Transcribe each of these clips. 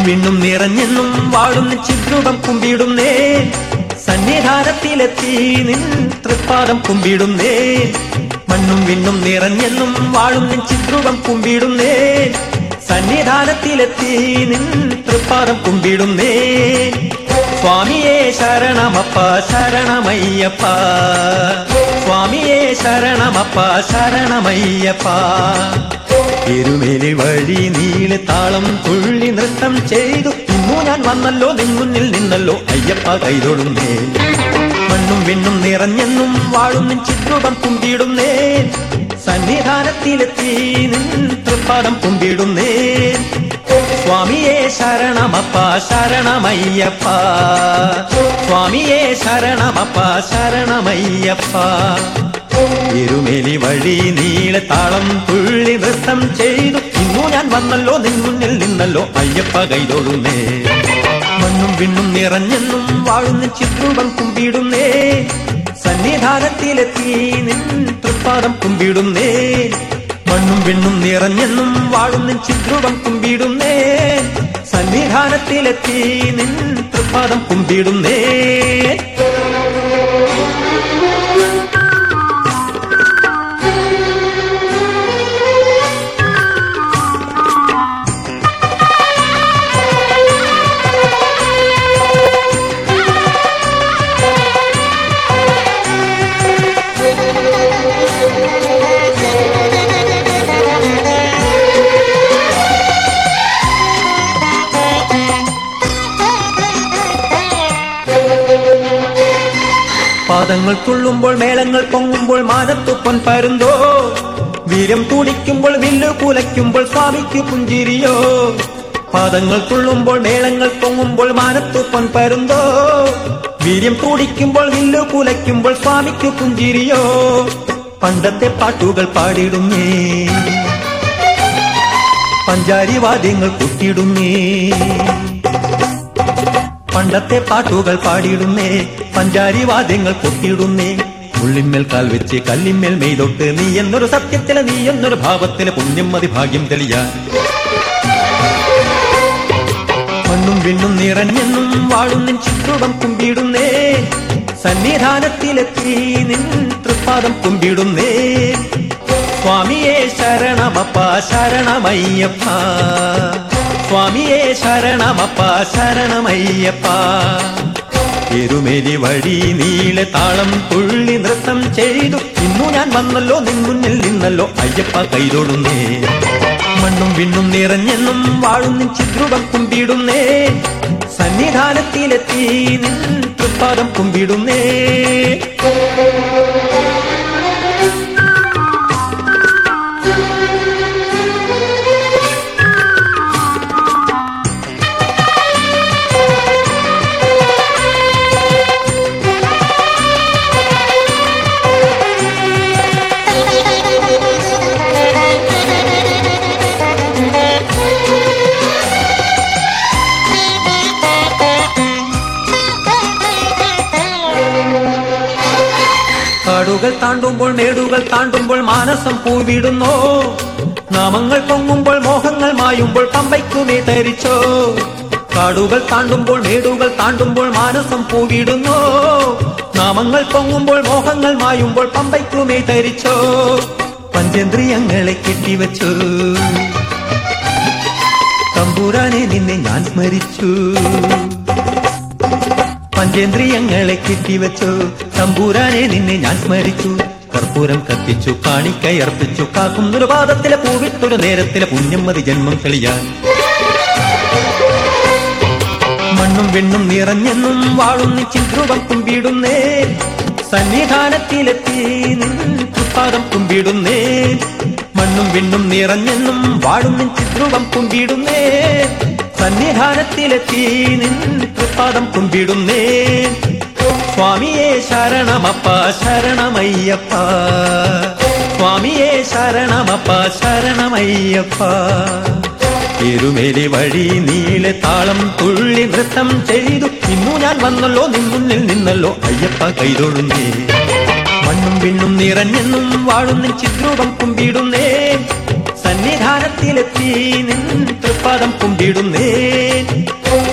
വിണ്ണും നിറഞ്ഞെന്നും വാഴുന്ന ചിദ്രൂപം കുമ്പിടുന്നേ സന്നിധാനത്തിലെത്തി നിൻ തൃപ്പാദം കുമ്പിടുന്നേ മണ്ണും വിണ്ണും നിറഞ്ഞെന്നും വാഴുന്ന ചിദ്രൂപം കുമ്പിടുന്നേ സന്നിധാനത്തിലെത്തി നിൻ തൃപ്പാദം കുമ്പിടുന്നേ സ്വാമിയേ ശരണമപ്പ ശരണമയ്യപ്പ സ്വാമിയേ ശരണമപ്പ ശരണമയ്യപ്പ എരുമേലി വഴി നീളെ താളം തുള്ളി നൃത്തം ചെയ്തു ഇന്നു ഞാൻ വന്നല്ലോ നിൻ മുന്നിൽ നിന്നല്ലോ അയ്യപ്പ കൈതൊടുന്നേ മണ്ണും വിണ്ണും നിറഞ്ഞെന്നും വാഴും ചിത്രൂപം കുമ്പിടുന്നേ സന്നിധാനത്തിലെത്തി നിൻ തൃപ്പാദം കുമ്പിടുന്നേ സ്വാമിയേ ശരണമപ്പ ശരണമയ്യപ്പ സ്വാമിയേ ശരണമപ്പ ശരണമയ്യപ്പ എരുമേലി വഴി നീളെ താളം തുള്ളി നൃത്തം ചെയ്തു ഇന്നു ഞാൻ വന്നല്ലോ നിൻ മുന്നിൽ നിന്നല്ലോ അയ്യപ്പ കൈതൊടുന്നേ മണ്ണും വിണ്ണും നിറഞ്ഞെന്നും വാഴുന്ന ചിത്രൂപം കുമ്പിടുന്നേ സന്നിധാനത്തിലെത്തി നിൻ തൃപ്പാദം കുമ്പിടുന്നേ മണ്ണും വിണ്ണും നിറഞ്ഞെന്നും വാഴുന്ന ചിത്രൂപം കുമ്പിടുന്നേ സന്നിധാനത്തിലെത്തി നിൻ തൃപ്പാദം കുമ്പിടുന്നേ പാദങ്ങൾ തുള്ളുമ്പോൾ മേളങ്ങൾ പൊങ്ങുമ്പോൾ മാനത്തു പൊൻ പരുന്തോ വീരം തുടിക്കുമ്പോൾ വില്ലു കുലയ്ക്കുമ്പോൾ സ്വാമിക്ക് പുഞ്ചിരിയോ പാദങ്ങൾ തുള്ളുമ്പോൾ മേളങ്ങൾ പൊങ്ങുമ്പോൾ മാനത്തു പൊൻ പരുന്തോ വീര്യം തുടിക്കുമ്പോൾ വില്ലു കുലയ്ക്കുമ്പോൾ സ്വാമിക്ക് പുഞ്ചിരിയോ പണ്ടത്തെ പാട്ടുകൾ പാടിടുന്നേ പഞ്ചാരി വാദ്യങ്ങൾ കുട്ടിയിടുന്നേ പണ്ടത്തെ പാട്ടുകൾ പാടിയിടുന്നേ പഞ്ചാരി വാദ്യങ്ങൾ കൊട്ടിയിടുന്നേ ഉള്ളിന്മേൽ കാൽ വെച്ച് കല്ലിന്മേൽ മെയ്തൊട്ട് നീ എന്നൊരു സത്യത്തിലെ നീ എന്നൊരു ഭാവത്തിലെ പുണ്യം മതി ഭാഗ്യം തെളിയാൻ മണ്ണും വിണ്ണും നിറഞ്ഞെന്നും വാഴുന്നിൻ ചിത്രൂപം കുമ്പിടുന്നേ സന്നിധാനത്തിലെത്തി നിൻ തൃപ്പാദം കുമ്പിടുന്നേ സ്വാമിയേ ശരണമപ്പ ശരണമയ്യപ്പ സ്വാമിയേ ശരണമപ്പ ശരണമയ്യപ്പ എരുമേലി വഴി നീളെ താളം തുള്ളി നൃത്തം ചെയ്തു ഇന്നു ഞാൻ വന്നല്ലോ നിൻ മുന്നിൽ നിന്നല്ലോ അയ്യപ്പ കൈതൊടുന്നേ മണ്ണും വിണ്ണും നിറഞ്ഞെന്നും വാഴുന്നിൻ ചിദ്രൂപം കുമ്പിടുന്നേ സന്നിധാനത്തിലെത്തി നിൻ തൃപ്പാദം കുമ്പിടുന്നേ കാടുകൾ താണ്ടുമ്പോൾ മേടുകൾ താണ്ടുമ്പോൾ മാനസം പൂവിടുന്നോ നാമങ്ങൾ പൊങ്ങുമ്പോൾ മോഹങ്ങൾ മായുമ്പോൾ പമ്പയ്ക്കുമേ ധരിച്ചോ കാടുകൾ താണ്ടുമ്പോൾ മേടുകൾ താണ്ടുമ്പോൾ മാനസം പൂവിടുന്നോ നാമങ്ങൾ പൊങ്ങുമ്പോൾ മോഹങ്ങൾ മായുമ്പോൾ പമ്പയ്ക്കുമേ ധരിച്ചോ പഞ്ചേന്ദ്രിയങ്ങളെ കെട്ടിവച്ചു തമ്പൂരാനെ നിന്നെ ഞാൻ സ്മരിച്ചു പഞ്ചേന്ദ്രിയങ്ങളെ കെട്ടിവച്ചു തമ്പൂരാനെ നിന്നെ ഞാൻ സ്മരിച്ചു കർപ്പൂരം കത്തിച്ചു കാണിക്കയർപ്പിച്ചു കാക്കുന്നൊരു പാദത്തിലെ പൂവിട്ടൊരു നേരത്തിലെ പുണ്യം മതി ജന്മം തെളിയാൻ മണ്ണും വെണ്ണും നിറഞ്ഞെന്നും വാഴുന്ന ചിന്ത്രൂപം കുമ്പിടുന്നേ സന്നിധാനത്തിലെത്തി നിൻ തൃപ്പാദം കുമ്പിടുന്നേ മണ്ണും വെണ്ണും നിറഞ്ഞെന്നും വാഴുന്ന ചിത്രൂപം കുമ്പിടുന്നേ സന്നിധാനത്തിലെത്തി നിൻ തൃപ്പാദം കുമ്പിടുന്നേ സ്വാമിയേ ശരണമപ്പ ശരണമയ്യപ്പ സ്വാമിയേ ശരണമപ്പ ശരണമയ്യപ്പ എരുമേലി വഴി നീളെ താളം തുള്ളി നൃത്തം ചെയ്തു ഇന്നു ഞാൻ വന്നല്ലോ നിൻ മുന്നിൽ നിന്നല്ലോ അയ്യപ്പ കൈതൊഴുന്നേ മണ്ണും വിണ്ണും നിറഞ്ഞെന്നും വാഴുന്ന ചിത്രൂപം കുമ്പിടുന്നേ സന്നിധാനത്തിലെത്തി നിൻ തൃപ്പാദം കുമ്പിടുന്നേ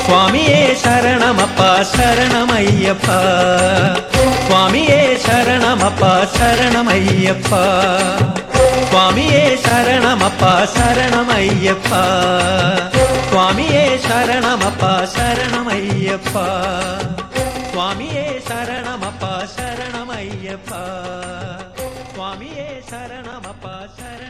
സ്വാമിയേ ശരണമപ്പ ശരണമയ്യപ്പ സ്വാമിയേ ശരണമപ്പ ശരണമയ്യപ്പ സ്വാമിയേ ശരണമപ്പ ശരണമയ്യപ്പ സ്വാമിയേ ശരണമപ്പ ശരണമയ്യപ്പ സ്വാമിയേ ശരണമപ്പ ശരണമയ്യപ്പ സ്വാമിയേ ശരണമപ്പ ശരണ